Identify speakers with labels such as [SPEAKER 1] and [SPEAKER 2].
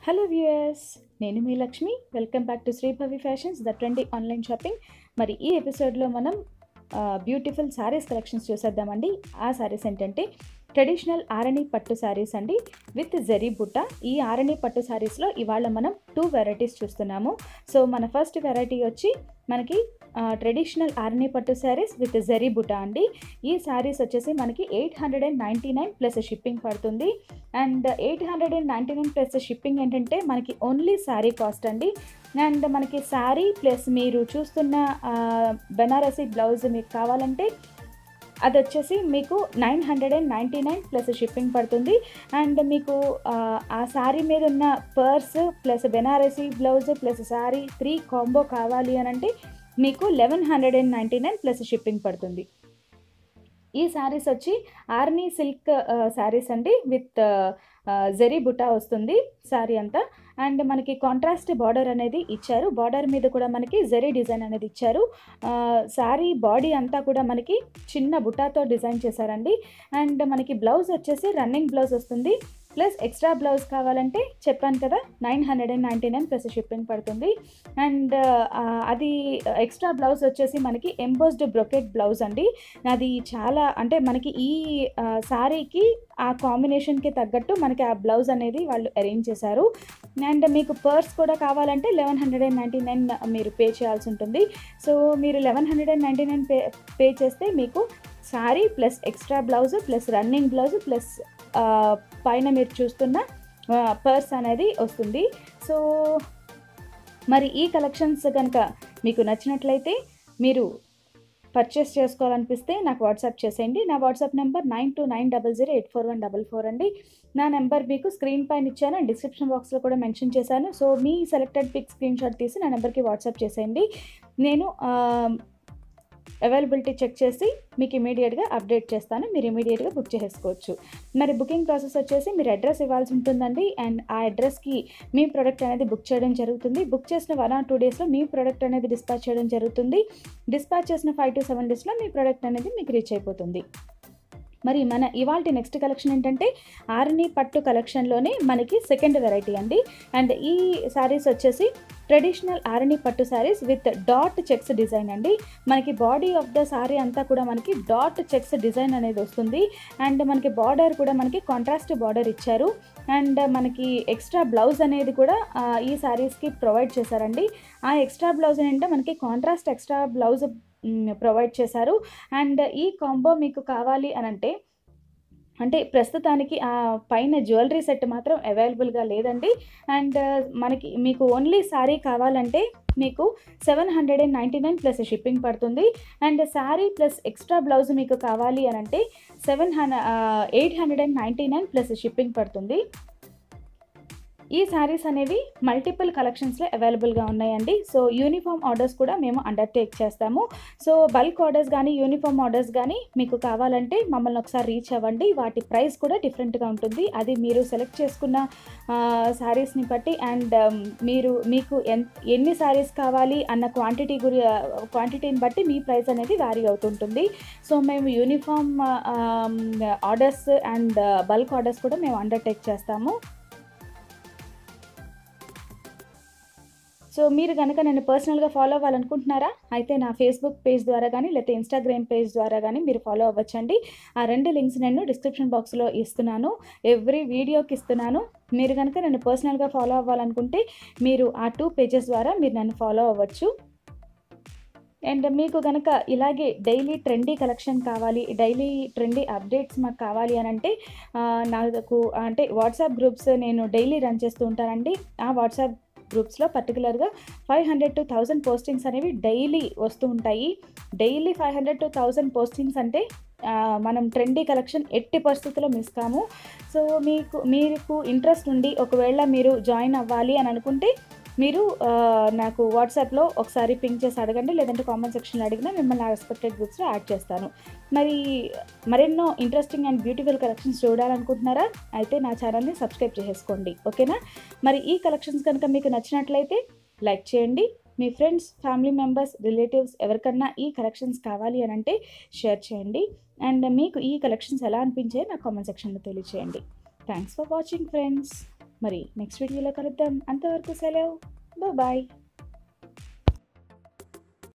[SPEAKER 1] hello viewers నేను మీ Lakshmi welcome back to Sribhavi fashions the trendy online shopping మరి ఈ ఎపిసోడ్లో మనం బ్యూటిఫుల్ శారీస్ కలెక్షన్స్ చూసేద్దామండి ఆ శారీస్ ఏంటంటే ట్రెడిషనల్ ఆరణి పట్టు శారీస్ అండి విత్ జరీ బుట్ట ఈ ఆరణి పట్టు శారీస్లో ఇవాళ మనం టూ వెరైటీస్ చూస్తున్నాము సో మన ఫస్ట్ వెరైటీ వచ్చి మనకి ట్రెడిషనల్ ఆరణి పట్టు శారీస్ విత్ జరీ బుట్ట అండి ఈ శారీస్ వచ్చేసి మనకి eight hundred and ninety nine plus shipping పడుతుంది and eight hundred and ninety nine plus shipping ఏంటంటే మనకి ఓన్లీ శారీ కాస్ట్ అండి అండ్ మనకి శారీ ప్లస్ మీరు చూస్తున్న ఆ, బెనారసీ బ్లౌజ్ మీకు కావాలంటే అది వచ్చేసి మీకు nine hundred and ninety nine plus shipping పడుతుంది అండ్ మీకు ఆ, ఆ శారీ మీద ఉన్న purse plus Banarasi blouse plus sari three combo కావాలి అని అంటే మీకు eleven hundred and ninety nine plus shipping పడుతుంది ఈ శారీస్ వచ్చి ఆర్నీ సిల్క్ శారీస్ అండి విత్ జరీ బుటా వస్తుంది శారీ అంతా అండ్ మనకి కాంట్రాస్ట్ బార్డర్ అనేది ఇచ్చారు బార్డర్ మీద కూడా మనకి జరీ డిజైన్ అనేది ఇచ్చారు శారీ బాడీ అంతా కూడా మనకి చిన్న బుటాతో డిజైన్ చేశారండి అండ్ మనకి బ్లౌజ్ వచ్చేసి రన్నింగ్ బ్లౌజ్ వస్తుంది ప్లస్ ఎక్స్ట్రా బ్లౌజ్ కావాలంటే చెప్పాను కదా nine hundred and ninety nine plus shipping పడుతుంది అండ్ అది ఎక్స్ట్రా బ్లౌజ్ వచ్చేసి మనకి ఎంబోస్డ్ బ్రొకెట్ బ్లౌజ్ అండి అది చాలా అంటే మనకి ఈ శారీకి ఆ కాంబినేషన్కి తగ్గట్టు మనకి ఆ బ్లౌజ్ అనేది వాళ్ళు అరేంజ్ చేశారు అండ్ మీకు పర్స్ కూడా కావాలంటే eleven hundred and ninety nine మీరు పే చేయాల్సి ఉంటుంది సో మీరు eleven hundred and ninety nine pay pay చేస్తే మీకు sari plus extra blouse plus running blouse plus పైన మీరు చూస్తున్న పర్స్ అనేది వస్తుంది సో మరి ఈ కలెక్షన్స్ కనుక మీకు నచ్చినట్లయితే మీరు పర్చేస్ చేసుకోవాలనిపిస్తే నాకు వాట్సాప్ చేసేయండి నా WhatsApp number nine two nine double zero eight four one double four అండి నా నెంబర్ మీకు స్క్రీన్ పైన ఇచ్చాను అండ్ డిస్క్రిప్షన్ బాక్స్లో కూడా మెన్షన్ చేశాను సో మీ సెలెక్టెడ్ పిక్ స్క్రీన్ షాట్ తీసి నా నెంబర్కి వాట్సాప్ చేసేయండి నేను అవైలబిలిటీ చెక్ చేసి మీకు ఇమీడియట్గా అప్డేట్ చేస్తాను మీరు ఇమీడియట్గా బుక్ చేసుకోవచ్చు మరి బుకింగ్ ప్రాసెస్ వచ్చేసి మీరు అడ్రస్ ఇవ్వాల్సి ఉంటుందండి అండ్ ఆ అడ్రస్కి మీ ప్రోడక్ట్ అనేది బుక్ చేయడం జరుగుతుంది బుక్ చేసిన వన్ ఆర్ టూ డేస్లో మీ ప్రోడక్ట్ అనేది డిస్పాచ్ చేయడం జరుగుతుంది డిస్పాచ్ చేసిన ఫైవ్ టు సెవెన్ డేస్లో మీ ప్రోడక్ట్ అనేది మీకు రీచ్ అయిపోతుంది మరి మన ఇవాళ నెక్స్ట్ కలెక్షన్ ఏంటంటే ఆర్ని పట్టు కలెక్షన్లోనే మనకి సెకండ్ వెరైటీ అండి అండ్ ఈ శారీస్ వచ్చేసి ట్రెడిషనల్ ఆరణి పట్టు saris with dot checks design అండి మనకి బాడీ ఆఫ్ ద శారీ అంతా కూడా మనకి డాట్ చెక్స్ డిజైన్ అనేది వస్తుంది అండ్ మనకి బార్డర్ కూడా మనకి కాంట్రాస్ట్ బార్డర్ ఇచ్చారు అండ్ మనకి ఎక్స్ట్రా బ్లౌజ్ అనేది కూడా ఆ, ఈ శారీస్కి ప్రొవైడ్ చేశారండి ఆ ఎక్స్ట్రా బ్లౌజ్ ఏంటంటే మనకి కాంట్రాస్ట్ ఎక్స్ట్రా బ్లౌజ్ ప్రొవైడ్ చేశారు అండ్ ఈ కాంబో మీకు కావాలి అని అంటే అంటే ప్రస్తుతానికి ఆ పైన జ్యువెలరీ సెట్ మాత్రం అవైలబుల్గా లేదండి అండ్ మనకి మీకు ఓన్లీ శారీ కావాలంటే మీకు seven hundred and ninety nine plus shipping పడుతుంది and sari plus extra blouse మీకు కావాలి అని అంటే seven hundred eight hundred and ninety nine plus shipping పడుతుంది ఈ శారీస్ అనేవి మల్టిపుల్ కలెక్షన్స్లో అవైలబుల్గా ఉన్నాయండి సో యూనిఫామ్ ఆర్డర్స్ కూడా మేము అండర్టేక్ చేస్తాము సో బల్క్ ఆర్డర్స్ కానీ యూనిఫామ్ ఆర్డర్స్ కానీ మీకు కావాలంటే మమ్మల్ని ఒకసారి రీచ్ అవ్వండి వాటి ప్రైస్ కూడా డిఫరెంట్గా ఉంటుంది అది మీరు సెలెక్ట్ చేసుకున్న శారీస్ని బట్టి అండ్ మీరు మీకు ఎన్ ఎన్ని శారీస్ కావాలి అన్న క్వాంటిటీ గురి క్వాంటిటీని బట్టి మీ ప్రైస్ అనేది వ్యారీ అవుతుంటుంది సో మేము uniform orders and bulk orders కూడా మేము అండర్టేక్ చేస్తాము సో మీరు కనుక నన్ను పర్సనల్గా ఫాలో అవ్వాలనుకుంటున్నారా అయితే నా ఫేస్బుక్ పేజ్ ద్వారా కానీ లేకపోతే ఇన్స్టాగ్రామ్ పేజ్ ద్వారా కానీ మీరు ఫాలో అవ్వచ్చండి ఆ రెండు లింక్స్ నేను డిస్క్రిప్షన్ బాక్స్లో ఇస్తున్నాను ఎవ్రీ వీడియోకి ఇస్తున్నాను మీరు కనుక నన్ను పర్సనల్గా ఫాలో అవ్వాలనుకుంటే మీరు ఆ టూ పేజెస్ ద్వారా మీరు నన్ను ఫాలో అవ్వచ్చు అండ్ మీకు కనుక ఇలాగే డైలీ ట్రెండీ కలెక్షన్ కావాలి డైలీ ట్రెండీ అప్డేట్స్ మాకు కావాలి అని అంటే ఆ, నాకు అంటే వాట్సాప్ గ్రూప్స్ నేను డైలీ రన్ చేస్తూ ఉంటానండి ఆ వాట్సాప్ గ్రూప్స్లో పర్టికులర్గా five hundred to thousand postings అనేవి డైలీ వస్తూ ఉంటాయి daily five hundred to thousand postings అంటే ఆ, మనం ట్రెండీ కలెక్షన్ ఎట్టి పరిస్థితుల్లో మిస్ కాము సో మీకు మీకు ఇంట్రెస్ట్ ఉండి ఒకవేళ మీరు జాయిన్ అవ్వాలి అని అనుకుంటే మీరు ఆ, నాకు వాట్సాప్లో ఒకసారి పింక్ చేసి అడగండి లేదంటే కామెంట్ సెక్షన్లో అడిగినా మిమ్మల్ని ఆ రెస్పెక్టెడ్ గ్రూప్స్లో యాడ్ చేస్తాను మరి మరెన్నో ఇంట్రెస్టింగ్ అండ్ బ్యూటిఫుల్ కలెక్షన్స్ చూడాలనుకుంటున్నారా అయితే నా ఛానల్ని సబ్స్క్రైబ్ చేసుకోండి ఓకేనా మరి ఈ కలెక్షన్స్ కనుక మీకు నచ్చినట్లయితే లైక్ చేయండి మీ ఫ్రెండ్స్ ఫ్యామిలీ మెంబర్స్ రిలేటివ్స్ ఎవరికన్నా ఈ కలెక్షన్స్ కావాలి అని అంటే షేర్ చేయండి అండ్ మీకు ఈ కలెక్షన్స్ ఎలా అనిపించాయో నాకు కామెంట్ సెక్షన్లో తెలియచేయండి థ్యాంక్స్ ఫర్ వాచింగ్ ఫ్రెండ్స్ మరి నెక్స్ట్ వీడియోలో కలుద్దాం అంతవరకు సెలవు బాయ్